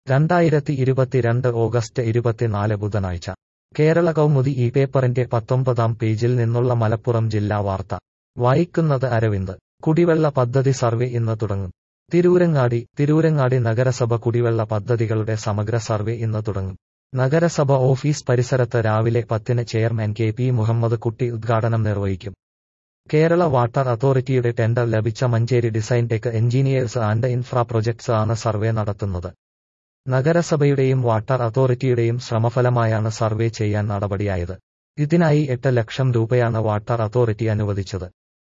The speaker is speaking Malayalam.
രണ്ടായിരത്തി ഇരുപത്തിരണ്ട് ഓഗസ്റ്റ് ഇരുപത്തിനാല് ബുധനാഴ്ച കേരള കൗമുദി ഈ പേപ്പറിന്റെ പത്തൊമ്പതാം പേജിൽ നിന്നുള്ള മലപ്പുറം ജില്ലാ വാർത്ത വായിക്കുന്നത് അരവിന്ദ് കുടിവെള്ള പദ്ധതി സർവേ ഇന്ന് തുടങ്ങും തിരൂരങ്ങാടി തിരൂരങ്ങാടി നഗരസഭ കുടിവെള്ള പദ്ധതികളുടെ സമഗ്ര സർവേ ഇന്ന് തുടങ്ങും നഗരസഭ ഓഫീസ് പരിസരത്ത് രാവിലെ പത്തിന് ചെയർമാൻ കെ പി മുഹമ്മദ് കുട്ടി ഉദ്ഘാടനം നിർവഹിക്കും കേരള വാട്ടർ അതോറിറ്റിയുടെ ടെൻഡർ ലഭിച്ച Manjeri design tech engineers and infra projects ആണ് സർവേ നടത്തുന്നത് നഗരസഭയുടെയും വാട്ടർ അതോറിറ്റിയുടെയും ശ്രമഫലമായാണ് സർവേ ചെയ്യാൻ നടപടിയായത് ഇതിനായി എട്ട് ലക്ഷം രൂപയാണ് വാട്ടർ അതോറിറ്റി അനുവദിച്ചത്